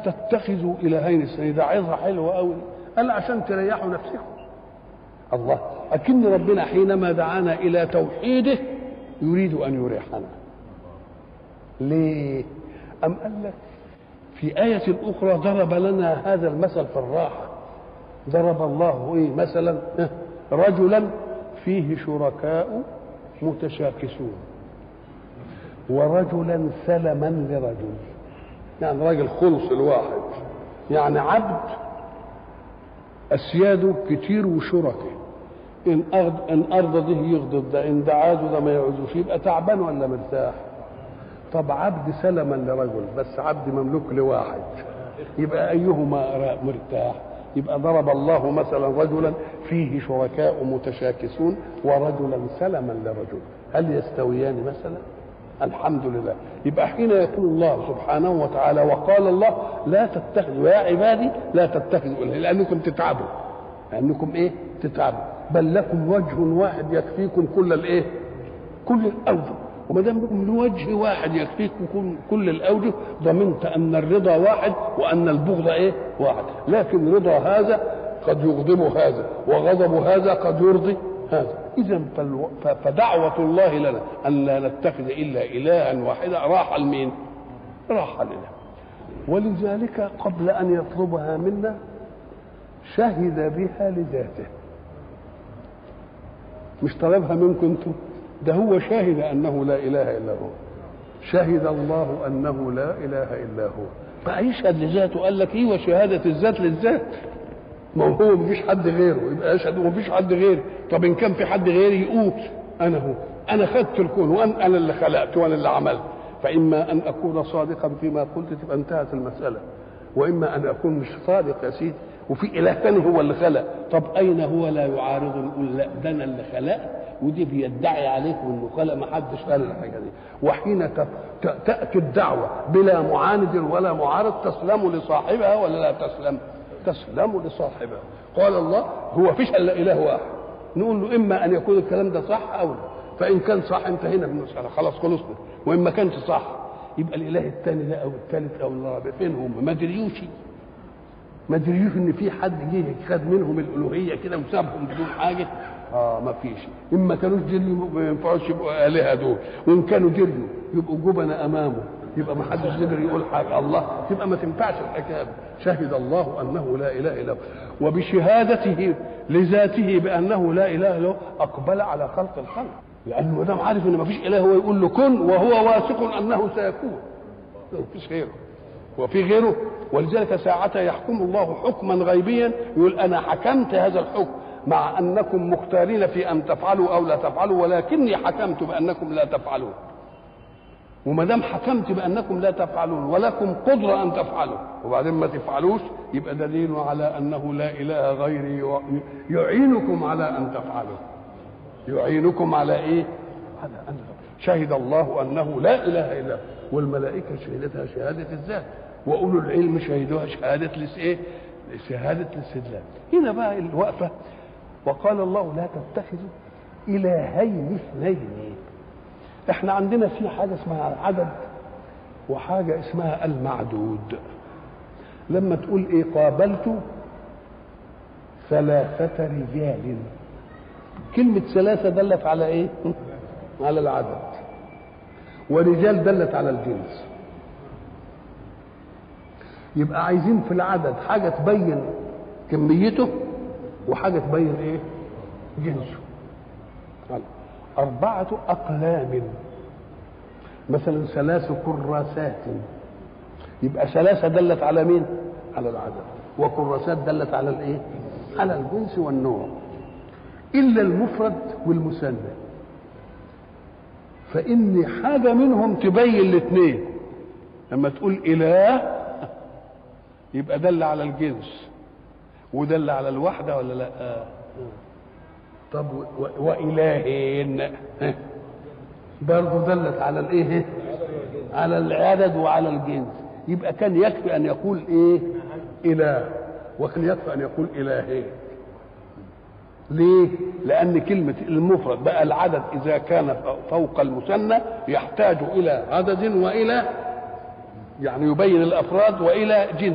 تتخذوا الهين اثنين ده عظه حلوه قوي قال عشان تريحوا نفسكم الله اكن ربنا حينما دعانا الى توحيده يريد ان يريحنا ليه ام قال لك في آية أخرى ضرب لنا هذا المثل في الراحة ضرب الله إيه مثلا رجلا فيه شركاء متشاكسون ورجلا سلما لرجل يعني راجل خلص الواحد يعني عبد أسياده كتير وشركه إن أرض إن أرض ده يغضب ده إن دعاده ده ما يعوزوش يبقى تعبان ولا مرتاح طب عبد سلما لرجل بس عبد مملوك لواحد يبقى أيهما مرتاح يبقى ضرب الله مثلا رجلا فيه شركاء متشاكسون ورجلا سلما لرجل هل يستويان مثلا الحمد لله يبقى حين يقول الله سبحانه وتعالى وقال الله لا تتخذوا يا عبادي لا تتخذوا لانكم تتعبوا لانكم ايه تتعبوا بل لكم وجه واحد يكفيكم كل الايه كل الاوجه وما دام لكم وجه واحد يكفيكم كل الاوجه ضمنت ان الرضا واحد وان البغض ايه واحد لكن رضا هذا قد يغضب هذا وغضب هذا قد يرضي هذا اذا فدعوه الله لنا ان لا نتخذ الا الها واحدا راح لمين راح لنا ولذلك قبل ان يطلبها منا شهد بها لذاته مش طلبها منكم انتم ده هو شهد انه لا اله الا هو شهد الله انه لا اله الا هو فيشهد لذاته قال لك ايه وشهاده الذات للذات ما هو مفيش حد غيره يبقى يشهد ومفيش حد غيري طب ان كان في حد غيري يقول انا هو انا خدت الكون وانا انا اللي خلقت وانا اللي عملت فاما ان اكون صادقا فيما قلت تبقى انتهت المساله واما ان اكون مش صادق يا سيدي وفي اله ثاني هو اللي خلق طب اين هو لا يعارض يقول لا ده انا اللي خلقت ودي بيدعي عليكم انه خلق ما حدش قال الحاجه دي وحين تاتي الدعوه بلا معاند ولا معارض تسلم لصاحبها ولا لا تسلم تسلم لصاحبها قال الله هو فيش الا اله واحد نقول له اما ان يكون الكلام ده صح او لا فان كان صح انتهينا من المساله خلاص خلصنا وان ما كانش صح يبقى الاله الثاني ده او الثالث او الرابع فين هم ما دريوش ما دريوش ان في حد جه خد منهم الالوهيه كده وسابهم بدون حاجه اه ما فيش ان ما كانوش دريوا ما ينفعوش يبقوا الهه دول وان كانوا دريوا يبقوا جبنة امامه يبقى ما حدش يقدر يقول حاجه الله تبقى ما تنفعش الحكايه شهد الله انه لا اله الا هو وبشهادته لذاته بانه لا اله الا هو اقبل على خلق الخلق لانه ما دام عارف ان ما فيش اله هو يقول له كن وهو واثق انه سيكون ما فيش غيره وفي غيره ولذلك ساعة يحكم الله حكما غيبيا يقول أنا حكمت هذا الحكم مع أنكم مختارين في أن تفعلوا أو لا تفعلوا ولكني حكمت بأنكم لا تفعلون وما دام حكمت بأنكم لا تفعلون ولكم قدرة أن تفعلوا وبعدين ما تفعلوش يبقى دليل على أنه لا إله غيري يعينكم على أن تفعلوا يعينكم على إيه؟ على أن شهد الله أنه لا إله إلا هو والملائكة شهدتها شهادة الذات واولو العلم شهدوها شهاده لس ايه؟ شهاده الاستدلال. هنا بقى الوقفه وقال الله لا تتخذوا الهين اثنين. احنا عندنا في حاجه اسمها العدد وحاجه اسمها المعدود. لما تقول ايه قابلت ثلاثة رجال كلمة ثلاثة دلت على ايه؟ على العدد ورجال دلت على الجنس يبقى عايزين في العدد حاجة تبين كميته وحاجة تبين ايه جنسه أربعة أقلام مثلا ثلاث كراسات يبقى ثلاثة دلت على مين؟ على العدد وكراسات دلت على الايه؟ على الجنس والنوع إلا المفرد والمثنى فإن حاجة منهم تبين الاثنين لما تقول إله يبقى دل على الجنس ودل على الوحده ولا لا آه. طب والهين برضه دلت على الايه على العدد وعلى الجنس يبقى كان يكفي ان يقول ايه اله وكان يكفي ان يقول الهين ليه لان كلمه المفرد بقى العدد اذا كان فوق المثنى يحتاج الى عدد والى يعني يبين الافراد والى جنس